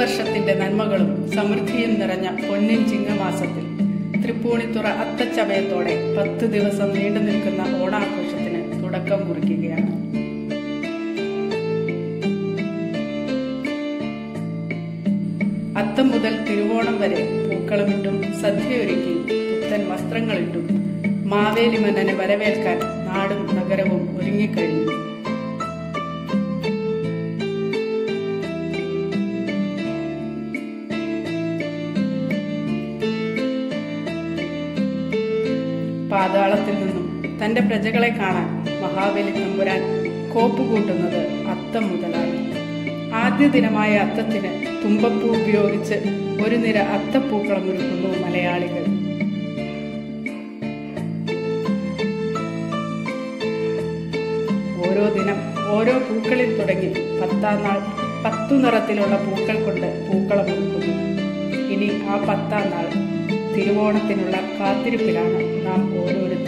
പുതുവർഷത്തിന്റെ നന്മകളും സമൃദ്ധിയും നിറഞ്ഞ പൊന്നിൻ ചിങ്ങമാസത്തിൽ തൃപ്പൂണിത്തുറ അത്തച്ചമയത്തോടെ പത്ത് ദിവസം നീണ്ടു നിൽക്കുന്ന ഓണാഘോഷത്തിന് തുടക്കം കുറിക്കുകയാണ് അത്തം മുതൽ തിരുവോണം വരെ പൂക്കളമിട്ടും സദ്യയൊരുക്കി പുത്തൻ വസ്ത്രങ്ങളിട്ടും മാവേലി മന്നനെ വരവേൽക്കാൻ നാടും നഗരവും ഒരുങ്ങിക്കഴിഞ്ഞു പാതാളത്തിൽ നിന്നും തന്റെ പ്രജകളെ കാണാൻ മഹാബലി തമ്പുരാൻ കോപ്പുകൂട്ടുന്നത് അത്തം മുതലായി ആദ്യ ദിനമായ അത്തത്തിന് തുമ്പപ്പൂ ഉപയോഗിച്ച് ഒരു നിര അത്തപ്പൂക്കളം ഒരുക്കുന്നു മലയാളികൾ ഓരോ ദിനം ഓരോ പൂക്കളിൽ തുടങ്ങി പത്താം നാൾ പത്തു നിറത്തിലുള്ള പൂക്കൾ കൊണ്ട് പൂക്കളം ഒരുക്കുന്നു ഇനി ആ പത്താം നാൾ തിരുവോണത്തിനുള്ള കാത്തിരിപ്പിലാണ് നാം ഓരോരുത്തരും